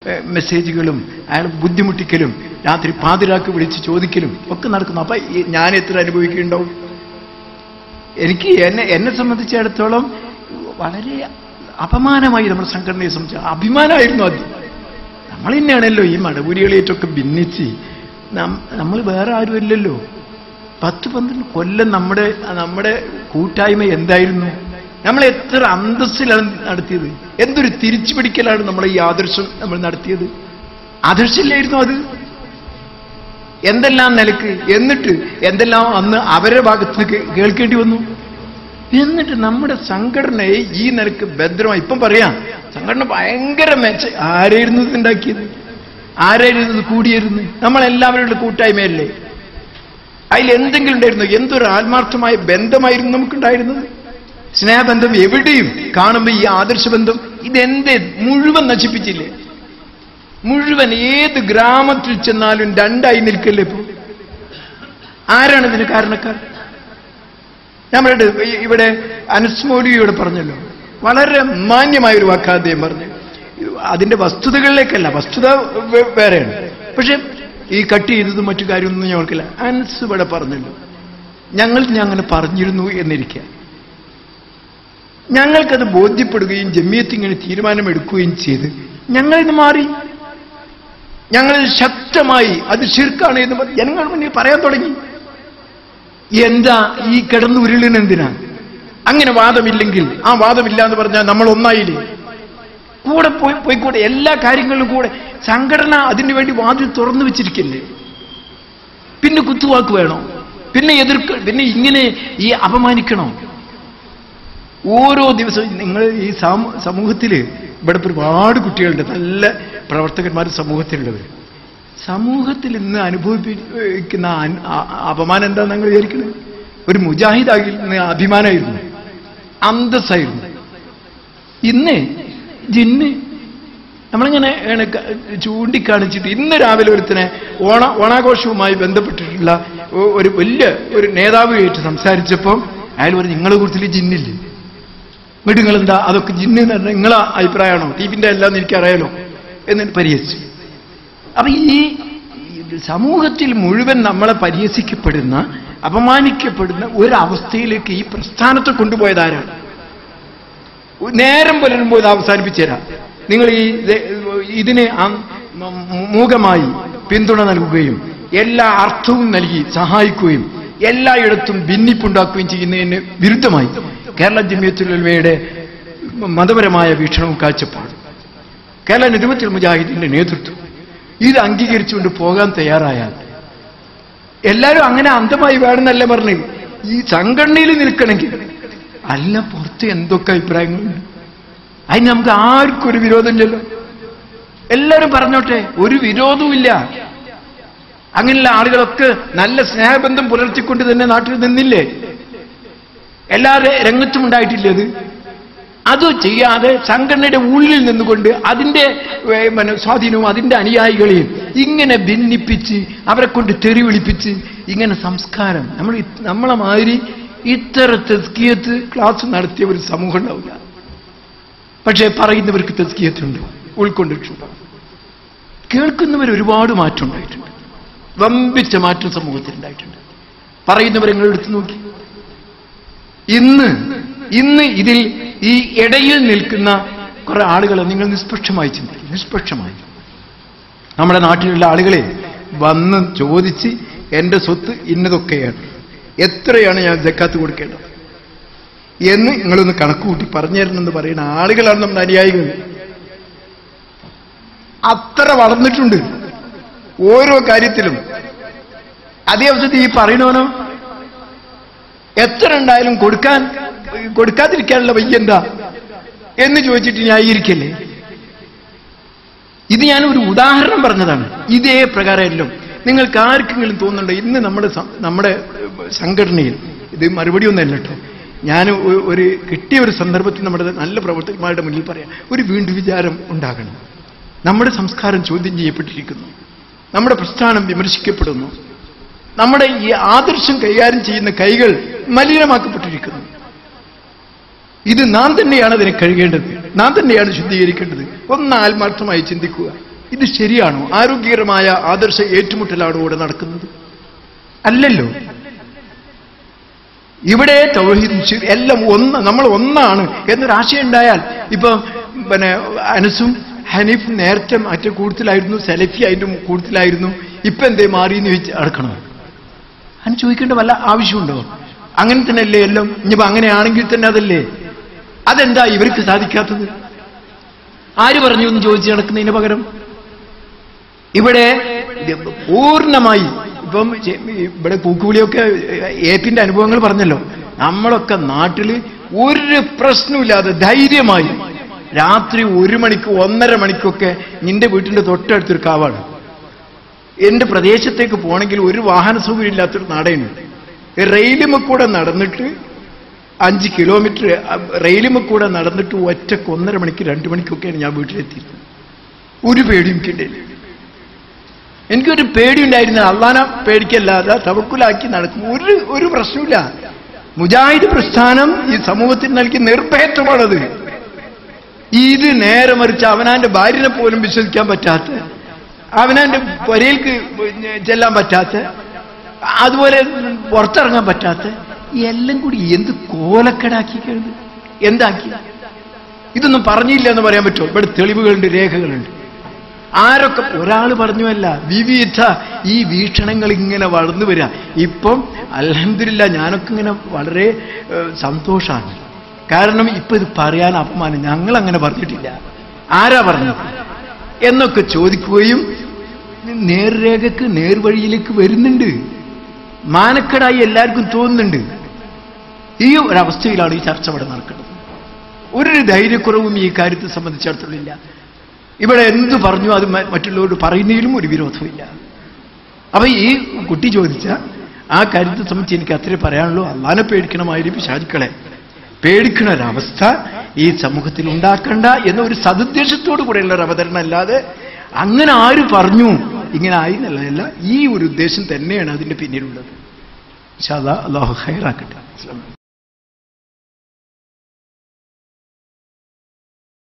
ഏഹ്, മെസ്സേജുകളും അയാൾ ബുദ്ധിമുട്ടിക്കലും രാത്രി പാതിരാക്ക് വിളിച്ച് ചോദിക്കലും ഒക്കെ നടക്കുന്നു അപ്പൊ ഈ ഞാൻ എത്ര അനുഭവിക്കുന്നുണ്ടാവും എനിക്ക് എന്നെ എന്നെ സംബന്ധിച്ചിടത്തോളം വളരെ അപമാനമായി നമ്മുടെ സംഘടനയെ സംബന്ധിച്ച് അഭിമാനമായിരുന്നു അത് നമ്മൾ തന്നെയാണല്ലോ ഈ മടപുരികളേറ്റൊക്കെ ഭിന്നിച്ച് നം- നമ്മൾ വേറെ ആരുമല്ലല്ലോ പത്ത് പന്ത്രണ്ട് കൊല്ലം നമ്മുടെ നമ്മുടെ കൂട്ടായ്മ എന്തായിരുന്നു നമ്മൾ എത്ര അന്തസ്സിലാണ് നടത്തിയത് എന്തൊരു തിരിച്ചു പിടിക്കലാണ് നമ്മളെ ഈ ആദർശം നമ്മൾ നടത്തിയത് ആദർശമില്ലായിരുന്നു അത് എന്തെല്ലാം നിലക്ക് എന്നിട്ട് എന്തെല്ലാം അന്ന് അവരുടെ ഭാഗത്ത് നിന്ന് കേ- കേൾക്കേണ്ടി വന്നു എന്നിട്ട് നമ്മുടെ സംഘടനയെ ഈ നിലക്ക് ഭദ്രമായി ഇപ്പം പറയാം സംഘടന ഭയങ്കര മെച്ച ആരായിരുന്നു ഇത് ഉണ്ടാക്കിയത് ആരായിരുന്നു ഇത് കൂടിയിരുന്നു നമ്മളെല്ലാവരുടെ കൂട്ടായ്മയല്ലേ അതിൽ എന്തെങ്കിലും ഉണ്ടായിരുന്നു എന്തൊരു ആത്മാർത്ഥമായ ബന്ധമായിരുന്നു നമുക്കുണ്ടായിരുന്നത് സ്നേഹബന്ധം എവിടെയും കാണുമ്പോൾ ഈ ആദർശബന്ധം ഇതെന്ത് മുഴുവൻ നശിപ്പിച്ചില്ലേ മുഴുവൻ ഏത് ഗ്രാമത്തിൽ ചെന്നാലും രണ്ടായി നിൽക്കല്ലേ ഇപ്പോ ആരാണ് ഇതിന് കാരണക്കാർ നമ്മളുടെ ഈ- ഇവിടെ അനുസ്മോലിയോട് പറഞ്ഞല്ലോ വളരെ മാന്യമായ ഒരു വാക്കാ അദ്ദേഹം പറഞ്ഞു അതിന്റെ വസ്തുതകളിലേക്കല്ല വസ്തുത വേ- വേറെയാണ് പക്ഷെ ഈ കട്ട് ചെയ്തതും മറ്റു കാര്യമൊന്നും ഞങ്ങൾക്കില്ല അൻസ് ഇവിടെ പറഞ്ഞല്ലോ ഞങ്ങൾ ഞാൻ അങ്ങനെ പറഞ്ഞിരുന്നു എന്നിരിക്കുക ഞങ്ങൾക്കത് ബോധ്യപ്പെടുകയും ജമ്മിയത്ത് ഇങ്ങനെ തീരുമാനമെടുക്കുകയും ചെയ്ത് ഞങ്ങളിത് മാറി ഞങ്ങൾ ശക്തമായി അത് ശിർക്കാണ് എന്ന് പറഞ്ഞ് ജനങ്ങൾ മുന്നിൽ പറയാൻ തുടങ്ങി എന്താ ഈ കിടന്നു ഉരുളിനെന്തിനാ അങ്ങനെ വാദമില്ലെങ്കിൽ ആ വാദമില്ല എന്ന് പറഞ്ഞാൽ നമ്മൾ ഒന്നായില്ലേ കൂടെ പോയി പോയിക്കൂടെ എല്ലാ കാര്യങ്ങളിലും കൂടെ സംഘടന അതിനു വേണ്ടി വാതിൽ തുറന്നു വെച്ചിരിക്കില്ലേ പിന്നെ കുത്തുവാക്ക് വേണോ പിന്നെ എതിർക്ക പിന്നെ ഇങ്ങനെ ഈ അപമാനിക്കണോ ഓരോ ദിവസവും നിങ്ങൾ ഈ സാമൂ- സമൂഹത്തില് ഇവിടെ ഇപ്പൊ ഒരുപാട് കുട്ടികളുണ്ട് നല്ല പ്രവർത്തകന്മാർ സമൂഹത്തിലുള്ളവർ സമൂഹത്തിൽ ഇന്ന് അനുഭവിപ്പിക്കുന്ന അൻ- ആ- ആ അപമാനം എന്താ നിങ്ങൾ വിചാരിക്കുന്നത് ഒരു മുജാഹിദാകിൽ നിന്ന് അഭിമാനമായിരുന്നു അന്തസ്സായിരുന്നു ഇന്ന് ജിന്ന് നമ്മളിങ്ങനെ ആണ് ക- ചൂണ്ടിക്കാണിച്ചിട്ട് ഇന്ന് രാവിലെ ഒരുത്തനെ ഓണ ഓണാഘോഷവുമായി ബന്ധപ്പെട്ടിട്ടുള്ള ഒ- ഒരു വലിയ ഒരു നേതാവുമായിട്ട് സംസാരിച്ചപ്പോൾ അയാൾ പറഞ്ഞു നിങ്ങളെ കൂടുതൽ ജിന്നില്ലേ എന്നിട്ട് നിങ്ങൾ എന്താ അതൊക്കെ ജിന്ന് എന്ന് പറഞ്ഞാൽ നിങ്ങളെ അഭിപ്രായമാണോ ടീപ്പിന്റെ എല്ലാം എനിക്കറിയാലോ എന്ന് പരിഹസിച്ചു അപ്പൊ ഈ ഈ സമൂഹത്തിൽ മുഴുവൻ നമ്മളെ പരിഹസിക്കപ്പെടുന്ന അപമാനിക്കപ്പെടുന്ന ഒരവസ്ഥയിലേക്ക് ഈ പ്രസ്ഥാനത്തെ കൊണ്ടുപോയത് ആരാണ് നേരം പുലരുമ്പോൾ ഇത് അവസാനിപ്പിച്ചു തരാം നിങ്ങൾ ഈ ഇത് ഇതിന് ആ- മ- മൂകമായി പിന്തുണ നൽകുകയും എല്ലാ അർത്ഥവും നൽകി സഹായിക്കുകയും എല്ലായിടത്തും ഭിന്നിപ്പുണ്ടാക്കുകയും ചെയ്യുന്നതിന് വിരുദ്ധമായി കേരള ജമിയത്തുലമയുടെ മതപരമായ വീക്ഷണവും കാഴ്ചപ്പാടും കേരള നിരുമത്തിൽ മുജാഹിദിന്റെ നേതൃത്വം ഇത് അംഗീകരിച്ചുകൊണ്ട് പോകാൻ തയ്യാറായാൽ എല്ലാവരും അങ്ങനെ അന്ധമായി വേണമെന്നല്ല പറഞ്ഞു ഈ സംഘടനയിൽ നിൽക്കണമെങ്കിൽ അല്ല പുറത്ത് എന്തൊക്കെ അഭിപ്രായങ്ങളുണ്ട് അതിന് നമുക്ക് ആർക്കും ഒരു വിരോധമില്ലല്ലോ എല്ലാവരും പറഞ്ഞോട്ടെ ഒരു വിരോധവുമില്ല അങ്ങനെയുള്ള ആളുകളൊക്കെ നല്ല സ്നേഹബന്ധം പുലർത്തിക്കൊണ്ട് തന്നെ നാട്ടിൽ നിന്നില്ലേ എല്ലാ ര- രംഗത്തും ഉണ്ടായിട്ടില്ലേ അത് അത് ചെയ്യാതെ സംഘടനയുടെ ഉള്ളിൽ നിന്നുകൊണ്ട് അതിന്റെ ഏ, പിന്നെ സ്വാധീനവും അതിന്റെ അനുയായികളെയും ഇങ്ങനെ ഭിന്നിപ്പിച്ച് അവരെ കൊണ്ട് തെറി വിളിപ്പിച്ച് ഇങ്ങനെ സംസ്കാരം നമ്മൾ ഇത്- നമ്മളെ മാതിരി ഇത്തര തെസ്കിയത്ത് ക്ലാസ് നടത്തിയ ഒരു സമൂഹം ഉണ്ടാവില്ല പക്ഷേ പറയുന്നവർക്ക് തെസ്കിയത്തുണ്ട് ഉൾക്കൊണ്ടിട്ടുണ്ട് കേൾക്കുന്നവർ ഒരുപാട് മാറ്റം ഉണ്ടായിട്ടുണ്ട് വമ്പിച്ച മാറ്റം സമൂഹത്തിൽ ഉണ്ടായിട്ടുണ്ട് പറയുന്നവരെ നിങ്ങൾ എടുത്തു നോക്കി ഇന്ന് ഇന്ന് ഇതിൽ ഈ ഇടയിൽ നിൽക്കുന്ന കുറെ ആളുകളെ നിങ്ങൾ നിഷ്പക്ഷമായി ചിന്തിക്കും നിഷ്പക്ഷമായി നമ്മുടെ നാട്ടിലുള്ള ആളുകളെ വന്ന് ചോദിച്ച് എന്റെ സ്വത്ത് ഇന്നതൊക്കെയാണ് എത്രയാണ് ഞാൻ ജക്കാത്ത് കൊടുക്കേണ്ടത് എന്ന് നിങ്ങളൊന്ന് കണക്കുകൂട്ടി പറഞ്ഞു തരണമെന്ന് പറയുന്ന ആളുകളാണ് നമ്മുടെ അനുയായികൾ അത്ര വളർന്നിട്ടുണ്ട് ഓരോ കാര്യത്തിലും അതേ അവസരത്തിൽ ഈ പറയണവനോ എത്ര ഉണ്ടായാലും കൊടുക്കാൻ കൊടുക്കാതിരിക്കാനുള്ള വയ്യ എന്താ എന്ന് ചോദിച്ചിട്ട് ന്യായീകരിക്കല്ലേ ഇത് ഞാൻ ഒരു ഉദാഹരണം പറഞ്ഞതാണ് ഇതേ പ്രകാരമല്ലോ നിങ്ങൾക്ക് ആർക്കെങ്കിലും തോന്നുന്നുണ്ടോ ഇന്ന് നമ്മുടെ സം- നമ്മുടെ സംഘടനയിൽ ഇത് മറുപടി ഒന്നല്ല കേട്ടോ ഞാൻ ഒ- ഒരു കിട്ടിയ ഒരു സന്ദർഭത്തിൽ നമ്മുടെ നല്ല പ്രവർത്തകന്മാരുടെ മുന്നിൽ പറയാം ഒരു വീണ്ടും വിചാരം ഉണ്ടാകണം നമ്മുടെ സംസ്കാരം ചോദ്യം ചെയ്യപ്പെട്ടിരിക്കുന്നു നമ്മുടെ പ്രസ്ഥാനം വിമർശിക്കപ്പെടുന്നു നമ്മുടെ ഈ ആദർശം കൈകാര്യം ചെയ്യുന്ന കൈകൾ മലിനമാക്കപ്പെട്ടിരിക്കുന്നു ഇത് നാം തന്നെയാണ് അതിനെ കഴുകേണ്ടത് നാം തന്നെയാണ് ശുദ്ധീകരിക്കേണ്ടത് ഒന്ന് ആത്മാർത്ഥമായി ചിന്തിക്കുക ഇത് ശരിയാണോ ആരോഗ്യകരമായ ആദർശ ഏറ്റുമുട്ടലാണോ ഇവിടെ നടക്കുന്നത് അല്ലല്ലോ ഇവിടെ തൗഹീദും ശിർ എല്ലാം ഒന്ന് നമ്മൾ ഒന്നാണ് എന്നൊരു ആശയം ഉണ്ടായാൽ ഇപ്പൊ പിന്നെ അനസും ഹനീഫും നേരത്തെ മറ്റേ കൂടുതലായിരുന്നു സെലഫി അതിന്റെ കൂടുതലായിരുന്നു ഇപ്പൊ എന്തേ മാറിയെന്ന് ചോദിച്ച് അടക്കണം അതിന് ചോദിക്കേണ്ട വല്ല ആവശ്യമുണ്ടോ അങ്ങനെ തന്നെയല്ലേ എല്ലാം ഇനിയിപ്പോ അങ്ങനെയാണെങ്കിൽ തന്നെ അതല്ലേ അതെന്താ ഇവർക്ക് സാധിക്കാത്തത് ആര് പറഞ്ഞു എന്ന് ചോദിച്ചു നടക്കുന്നതിന് പകരം ഇവിടെ ഇത് പൂർണ്ണമായി ഇപ്പം ചെ- ഇവിടെ കൂക്കുവിളിയൊക്കെ ഏപ്പിന്റെ അനുഭവങ്ങൾ പറഞ്ഞല്ലോ നമ്മളൊക്കെ നാട്ടില് ഒരു പ്രശ്നമില്ലാതെ ധൈര്യമായി രാത്രി ഒരു മണിക്ക് ഒന്നര മണിക്കൊക്കെ നിന്റെ വീട്ടിന്റെ തൊട്ടടുത്തൊരു കാവാണ് എന്റെ പ്രദേശത്തേക്ക് പോകണമെങ്കിൽ ഒരു വാഹന സൗകര്യം ഇല്ലാത്തൊരു നാടേനുണ്ട് റെയിലുമ കൂടെ നടന്നിട്ട് അഞ്ച് കിലോമീറ്റർ റെയിലുമ കൂടെ നടന്നിട്ട് ഒറ്റക്ക് ഒന്നര മണിക്ക് രണ്ടു മണിക്കൊക്കെയാണ് ഞാൻ വീട്ടിലെത്തിയിരുന്നത് ഒരു പേടിയും എനിക്കുണ്ടായില്ല എനിക്കൊരു പേടിയുണ്ടായിരുന്ന അള്ളാന പേടിക്കല്ലാതെ തവക്കുലാക്കി നടക്കും ഒരു ഒരു പ്രശ്നമില്ല മുജാഹിദ് പ്രസ്ഥാനം ഈ സമൂഹത്തിന് നൽകിയ നിർഭയത്വമാണത് ഇത് നേരെ മറിച്ച് അവനാന്റെ ഭാര്യനെ പോലും വിശ്വസിക്കാൻ പറ്റാത്ത അവനാന്റെ പുരയിൽക്ക് ചെല്ലാൻ പറ്റാത്ത അതുപോലെ പുറത്തിറങ്ങാൻ പറ്റാത്ത എല്ലാം കൂടി എന്ത് കോലക്കെടാക്കി കഴിഞ്ഞു എന്താക്കി ഇതൊന്നും പറഞ്ഞില്ല എന്ന് പറയാൻ പറ്റുമോ ഇവിടെ തെളിവുകളുണ്ട് രേഖകളുണ്ട് ആരൊക്കെ ഒരാൾ പറഞ്ഞുവല്ല വിവിധ ഈ വീക്ഷണങ്ങൾ ഇങ്ങനെ വളർന്നു വരിക ഇപ്പം അലഹമില്ല ഞാനൊക്കെ ഇങ്ങനെ വളരെ സന്തോഷമാണ് കാരണം ഇപ്പൊ ഇത് പറയാൻ അപമാനം ഞങ്ങൾ അങ്ങനെ പറഞ്ഞിട്ടില്ല ആരാ പറഞ്ഞത് എന്നൊക്കെ ചോദിക്കുകയും നേർരേഖക്ക് നേർവഴിയിലേക്ക് വരുന്നുണ്ട് മാനക്കേടായി എല്ലാവർക്കും തോന്നുന്നുണ്ട് ഈ ഒരവസ്ഥയിലാണ് ഈ ചർച്ച ഇവിടെ നടക്കുന്നത് ഒരു ധൈര്യക്കുറവും ഈ കാര്യത്തെ സംബന്ധിച്ചിടത്തോളം ഇവിടെ എന്ത് പറഞ്ഞു അത് മ- മറ്റുള്ളവരോട് പറയുന്നതിലും ഒരു വിരോധമില്ല അപ്പൊ ഈ കുട്ടി ചോദിച്ച ആ കാര്യത്തെ സംബന്ധിച്ച് എനിക്ക് അത്രേ പറയാനുള്ളൂ അള്ളാനെ പേടിക്കണമായിരുന്നു പിശാചുക്കളെ പേടിക്കണ ഒരവസ്ഥ ഈ സമൂഹത്തിൽ ഉണ്ടാക്കണ്ട എന്ന ഒരു സതുദ്ദേശത്തോടു കൂടെയുള്ള ഒരു അവതരണം അല്ലാതെ അങ്ങനെ ആര് പറഞ്ഞു ഇങ്ങനെ ആയി എന്നുള്ളതല്ല ഈ ഒരു ഉദ്ദേശം തന്നെയാണ് അതിന്റെ പിന്നിലുള്ളത് ഇൻഷാ അല്ലാ, അള്ളാഹു ഹൈറാക്കട്ടെ അസ്സലാമു അലൈക്കും.